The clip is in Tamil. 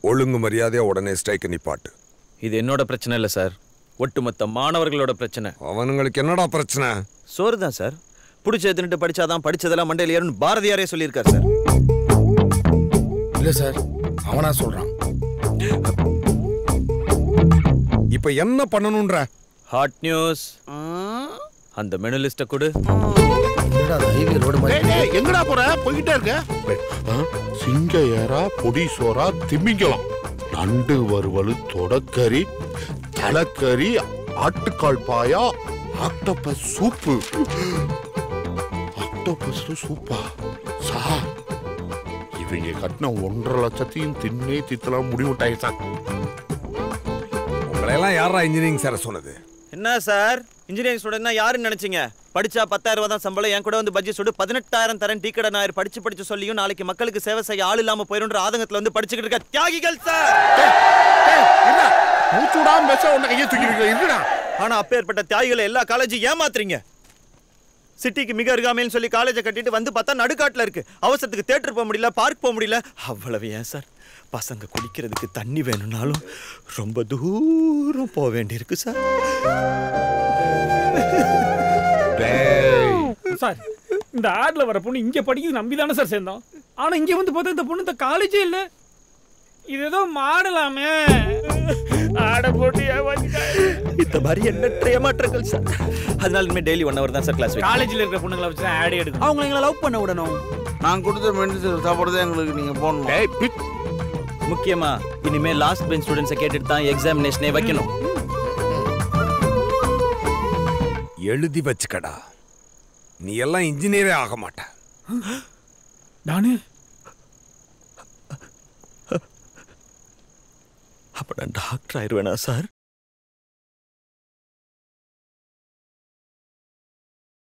ஒழுங்கு மரியாதையா உடனே ஸ்ட்ரைக்கை நிப்பாட்டு இது என்னோட பிரச்சனை இல்லை சார் ஒட்டுமொத்த மாணவர்களோட பிரச்சனை அவனுங்களுக்கு என்னடா பிரச்சனை சோறு தான் சார் பிடிச்ச எடுத்துட்டு படிச்சாதான் படிச்சதெல்லாம் மண்டையில் ஏறும்னு பாரதியாரே சொல்லியிருக்காரு சார் இல்ல சார் அவனா சொல்றான் இப்ப என்ன பண்ணணும்ன்ற ஹாட் நியூஸ் அந்த மெனு லிஸ்ட்டை கொடு என்னடா ஹைவே ரோடு மாதிரி டேய், டேய், எங்கடா போற போய்கிட்டே இருக்க ஆ, சிங்க ஏரா பொடி சோறா திமிங்கலம் நண்டு வறுவல் தொடக்கறி தலைக்கறி ஆட்டுக்கால் பாயா ஆக்டோபஸ் சூப்பு ஆக்டோபஸ் சூப்பா சார் இவங்க கட்டின ஒன்றரை லட்சத்தையும் தின்னே தித்தலாம் முடிவுட்டாய் சார் உங்களையெல்லாம் யாரா இன்ஜினியரிங் சேர சொன்னது என்ன சார் இன்ஜினியரிங் ஸ்டூடெண்ட்னா யாருன்னு நினைச்சீங்க படிச்சா பத்தாயிரம் ரூபாய் தான் சம்பளம் என் கூட வந்து பட்ஜெட் சுடு பதினெட்டாயிரம் தரேன் டீ கடை நாயர் படிச்சு படிச்சு சொல்லியும் நாளைக்கு மக்களுக்கு சேவை செய்ய ஆள் இல்லாம போயிருன்ற ஆதங்கத்துல வந்து படிச்சுக்கிட்டு இருக்க தியாகிகள் சார் என்ன மூச்சு விடாம பேச உன்னை கையை தூக்கி இருக்கடா ஆனா அப்பேற்பட்ட தியாகிகளை எல்லா காலேஜும் ஏமாத்துறீங்க சிட்டிக்கு மிக அருகாமைன்னு சொல்லி காலேஜை கட்டிட்டு வந்து பார்த்தா நடுக்காட்டுல இருக்கு அவசரத்துக்கு தேட்டர் போக முடியல பார்க் போக முடியல அவ்வளவு ஏன் சார் பசங்க குடிக்கிறதுக்கு தண்ணி வேணும்னாலும் ரொம்ப தூரம் போக வேண்டியிருக்கு சார் சார் இந்த ஆட்ல வர பொண்ணு இங்க படிக்குது நம்பி தானே சார் சேர்ந்தோம் ஆனா இங்க வந்து பார்த்தா இந்த பொண்ணு இந்த காலேஜே இல்ல இது ஏதோ மாடலாமே ஆட போட்டு ஏமாத்திட்டாங்க. இந்த மாதிரி எண்ணற்ற ஏமாற்றங்கள் சார் அதனால இனிமே டெய்லி ஒன் ஹவர் தான் சார் கிளாஸ் காலேஜ்ல இருக்கிற பொண்ணுங்களை வச்சு தான் ஆடே எடுக்கும் அவங்களை எங்களை லவ் பண்ண விடணும் நான் கொடுத்த மெடிசன் சாப்பாடு தான் எங்களுக்கு நீங்க போடணும் டேய் பிக் முக்கியமா இனிமே லாஸ்ட் பெஞ்ச் ஸ்டூடெண்ட்ஸை கேட்டுட்டு தான் எக்ஸாமினேஷனே வைக்கணும் எழுதி வச்சுக்கடா நீ எல்லாம் இன்ஜினியரே ஆக மாட்ட நானு அப்ப நான் டாக்டர் ஆயிருவேனா சார்